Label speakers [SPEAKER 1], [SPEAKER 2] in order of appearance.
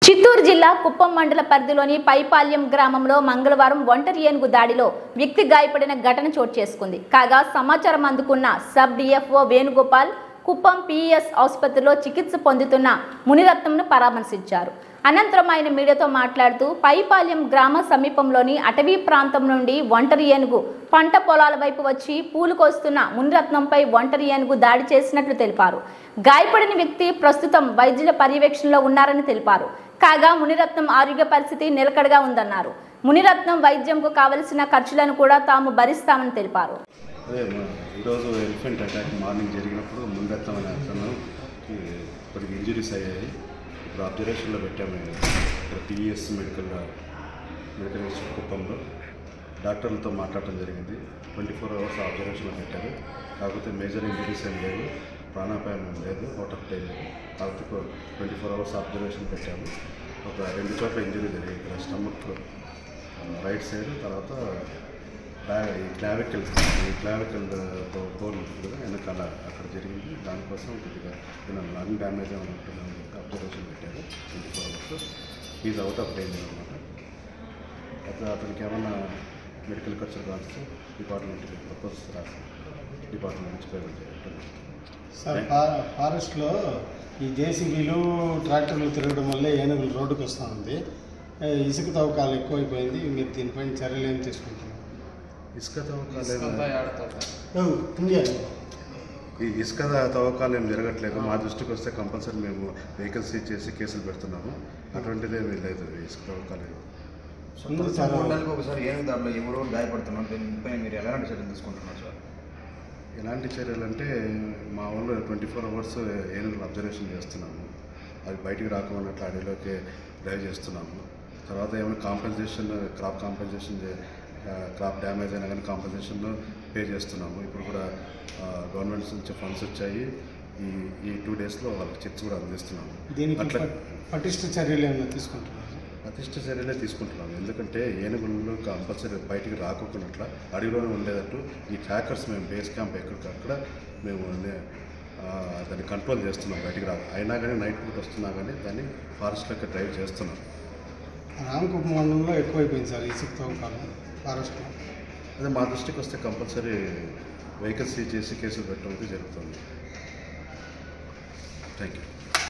[SPEAKER 1] చిత్తూరు జిల్లా కుప్పం మండల పరిధిలోని పైపాల్యం గ్రామంలో మంగళవారం ఒంటరి ఏనుగు దాడిలో వ్యక్తి గాయపడిన ఘటన చోటు చేసుకుంది కాగా సమాచారం అందుకున్న sub DFO Venugopal Kuppam PS ఆసుపత్రిలో చికిత్స పొందుతున్న మునిరత్నంను పరామర్శించారు అనంతరం ఆయన మీడియాతో మాట్లాడుతూ పైపాల్యం గ్రామ సమీపంలోని అటవీ ప్రాంతం నుండి ఒంటరి ఏనుగు పంట పొలాల వైపు వచ్చి పూలు కోస్తున్న మునిరత్నంపై ఒంటరి ఏనుగు దాడి చేసినట్లు తెలిపారు గాయపడిన వ్యక్తి ప్రస్తుతం వైద్యుల పర్యవేక్షణలో ఉన్నారని తెలిపారు కాగా మునిరత్నం ఆరోగ్య పరిస్థితి నిలకడగా ఉందన్నారు మునిరత్నం వైద్యంకు కావలసిన ఖర్చులను కూడా తాము భరిస్తామని తెలిపారు
[SPEAKER 2] అదే మా- ఈరోజు ఎలిఫెంట్ అటాక్ మార్నింగ్ జరిగినప్పుడు ముందెత్తం అనే అతను కొద్దిగా ఇంజరీస్ అయ్యాయి ఇప్పుడు అబ్జర్వేషన్లో పెట్టాము మేము ఇక్కడ పిఈఎస్ మెడికల్ మెడికల్ ఇన్స్టిట్యూట్ కుప్పంలో డాక్టర్లతో మాట్లాడటం జరిగింది ట్వంటీ ఫోర్ అవర్స్ అబ్జర్వేషన్లో పెట్టారు కాకపోతే మేజర్ ఇంజరీస్ ఏం లేవు ప్రాణాపాయం ఏం లేదు అవుట్ ఆఫ్ టైం లేదు కాకపోతే ట్వంటీ ఫోర్ అవర్స్ అబ్జర్వేషన్ పెట్టాము ఒక రెండు చోట్ల ఇంజరీ జరిగింది ఇక్కడ స్టమక్ రైట్ సైడ్ తర్వాత క్లా- ఈ క్లావికల్ ఈ క్లావికల్ బోన్ ఉంటుంది కదా వెనకాల అక్కడ జరిగింది దానికోసం కొద్దిగా నేను లంగ్ డ్యామేజ్ అని ఉంటుందని అబ్జర్వేషన్ పెట్టారు twenty four hours is out of danger అనమాట అతను అతనికి ఏమన్నా మెడికల్ ఖర్చులు రాస్తే డిపార్ట్మెంట్కి ప్రపోజ్ రాసి డిపార్ట్మెంట్ నుంచి పేమెంట్ చేయాలి
[SPEAKER 3] సార్ ఫా- ఫారెస్ట్లో ఈ జేసీబీలు ట్రాక్టర్లు తిరగడం వల్లే ఏనుగులు రోడ్డుకు వస్తూ ఉంది ఏ, ఇసుక తవ్వకాలు ఎక్కువైపోయింది మీరు దీనిపైన చర్యలు ఏం తీసుకుంటున్నారు
[SPEAKER 2] ఇసుక తవ్వకాలు
[SPEAKER 3] ఓ, ఇండియా
[SPEAKER 2] ఈ ఇసుక తవ్వకాలు ఏం జరగట్లేదు మా దృష్టికి వస్తే కంపల్సరీ మేము వెహికల్స్ సీజ్ చేసి కేసులు పెడుతున్నాము అటువంటిదే ఏమీ లేదు ఈ ఇసుక తవ్వకాలు
[SPEAKER 3] ఉంది
[SPEAKER 4] ప్రతి
[SPEAKER 3] సార్
[SPEAKER 4] మూడు నెలలకు ఒకసారి ఏనుగు దాడిలో ఎవరో గాయపడుతున్నారు దీనిపై మీరు ఎలాంటి చర్యలు తీసుకుంటున్నారు సార్
[SPEAKER 2] ఎలాంటి చర్యలు అంటే మా ఊళ్ళో ట్వంటీ ఫోర్ అవర్స్ ఏనుగులు అబ్జర్వేషన్ చేస్తున్నాము అవి బయటికి రాకున్నట్లు అడవిలోకి డ్రైవ్ చేస్తున్నాము తర్వాత ఏమైనా compensation crop compensation crop damage అయినా కానీ కాంపెన్సేషన్ పే చేస్తున్నాము ఇప్పుడు కూడా గవర్నమెంట్స్ నుంచి ఫండ్స్ వచ్చాయి ఈ ఈ టూ డేస్లో వాళ్ళకి చెక్స్ కూడా అందిస్తున్నాము
[SPEAKER 3] దీనికి
[SPEAKER 2] అట్లా
[SPEAKER 3] ప- పటిష్ట చర్యలు ఏమైనా తీసుకుంటున్నారు
[SPEAKER 2] ప్రతిష్ట చర్యలే తీసుకుంటున్నాం ఎందుకంటే ఏనుగులు కంపల్సరీ బయటికి రాకోకున్నట్ల అడవిలోనే ఉండేటట్టు ఈ ట్రాకర్స్ మేము బేస్ క్యాంప్ ఎక్కడికక్కడ మేము నే- ఆ, దాన్ని కంట్రోల్ చేస్తున్నాం బయటికి రా అయినా కానీ నైట్ పూట వస్తున్నా కానీ దాన్ని ఫారెస్ట్లోకి డ్రైవ్ చేస్తున్నాం
[SPEAKER 3] రామకుప్ప మండలంలో ఎక్కువైపోయింది సార్ ఇసుక తవ్వకాలు ఫారెస్ట్లో
[SPEAKER 2] అదే మా దృష్టికి వస్తే కంపల్సరీ వెహికల్స్ సీజ్ చేసి కేసులు పెట్టడం అయితే జరుగుతుంది థ్యాంక్ యూ